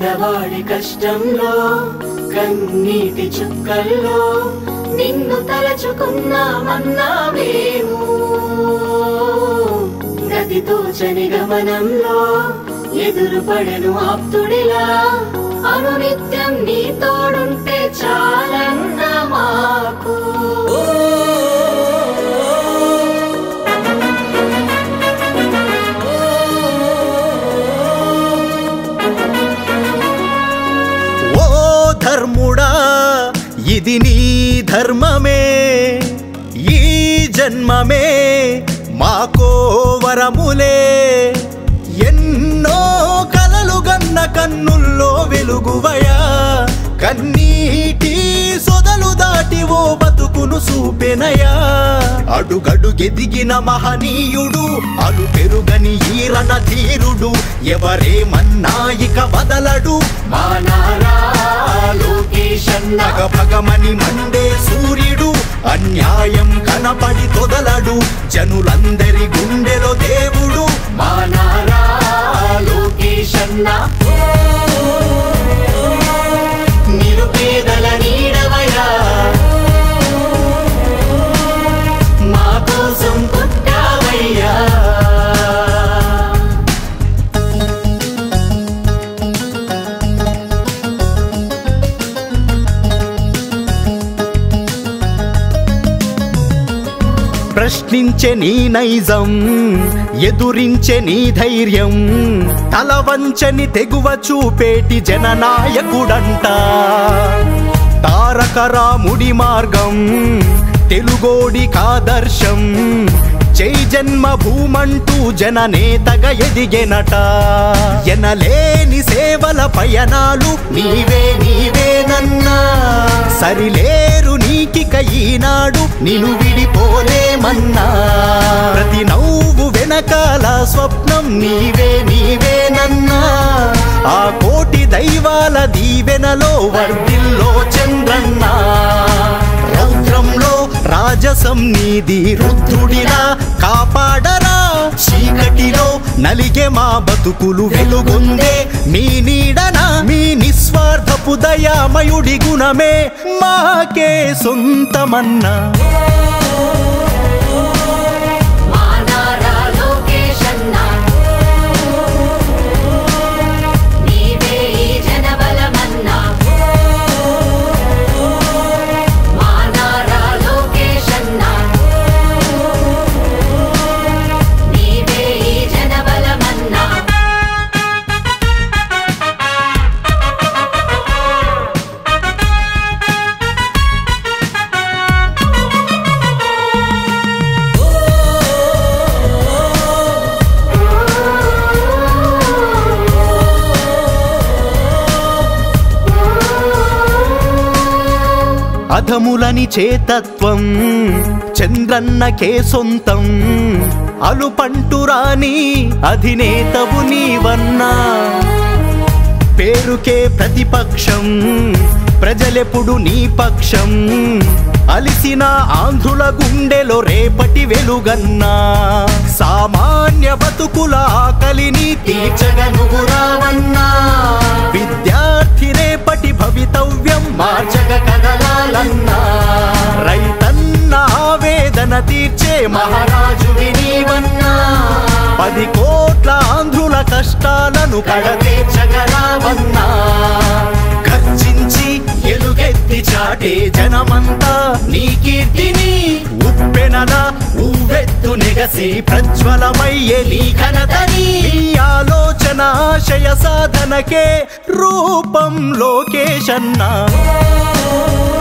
పేదవాడి కష్టంలో కన్నీటి చుక్కల్లో నిన్ను తలచుకున్నామన్నా మేము గతితో చని గమనంలో ఎదురు పడెను ఆప్తుడిలా అనునిత్యం నీ తోడుంటే చాలన్న మాకు ఓ ధర్ముడా ఇది నీ ధర్మమే ఈ జన్మమే మాకో వరములే ఎన్నో కలలు గన్న కన్నుల్లో వెలుగువయా కన్నీటి సొదలు దాటి ఓ బతుకును చూపెనయా అడుగడుగెదిగిన మహనీయుడు అలు పెరుగని ఈరన ధీరుడు ఎవరేమన్నా ఇక వదలడు మా నారా లోకేశన్న నగ భగమని మండే సూర్యుడు అన్యాయం కనపడి తొదలడు జనులందరి గుండెలో దేవుడు మా నారా లోకేశన్న నిరుపేదల నీడవయా మా కోసం పుట్టావయ్యా ప్రశ్నించే నీ నైజం ఎదురించే నీ ధైర్యం తల వంచని తెగువ చూపేటి జననాయకుడంట తారక రాముడి మార్గం తెలుగోడి కాదర్శం జై జన్మ భూమంటూ జననేతగా ఎదిగెనట ఎనలేని సేవల పయనాలు నీవే నీవేనన్నా సరిలేరు నీకిక ఈనాడు నిను విడిపోలేమన్నా ప్రతి నవ్వు వెనకాల స్వప్నం నీవే నీవేనన్నా ఆ కోటి దైవాల దీవెనలో వర్ధిల్లో చంద్రన్న రౌద్రంలో రాజసం నీది రుద్రుడిలా కాపాడరా చీకటిలో నలిగే మా బతుకులు వెలుగొందే మీ నీడన మీ నిస్వార్థపు దయామయుడి గుణమే మాకే సొంతమన్నా మా నారా లోకేశన్న నీవే ఈ జనబలమన్నా మా నారా లోకేశన్న నీవే ఈ జనబలమన్నా అధములని చేతత్వం చంద్రన్నకే సొంతం అలుపంటురాని అధినేతవు నీవన్నా పేరుకే ప్రతిపక్షం ప్రజలెప్పుడు నీ పక్షం అలిసిన ఆంధ్రుల గుండెలో రేపటి వెలుగన్నా సామాన్య బతుకుల ఆకలిని తీర్చగనుగురావన్నా విద్యార్థి రేపటి భవితవ్యం మార్చగ కదలాలన్నా రైతన్న ఆవేదన తీర్చే మహారాజు నీవన్నా పది కోట్ల ఆంధ్రుల కష్టాలను కడతీర్చగరావన్నా గర్జించి ఎలుగెత్తి చాటే జనమంతా నీ కీర్తిని ఉప్పెనల ఉవ్వెత్తు నెగసి ప్రజ్వలమయ్యే నీ ఘనతని నీ ఆలోచన ఆశయ సాధనకే రూపం లోకేశన్నా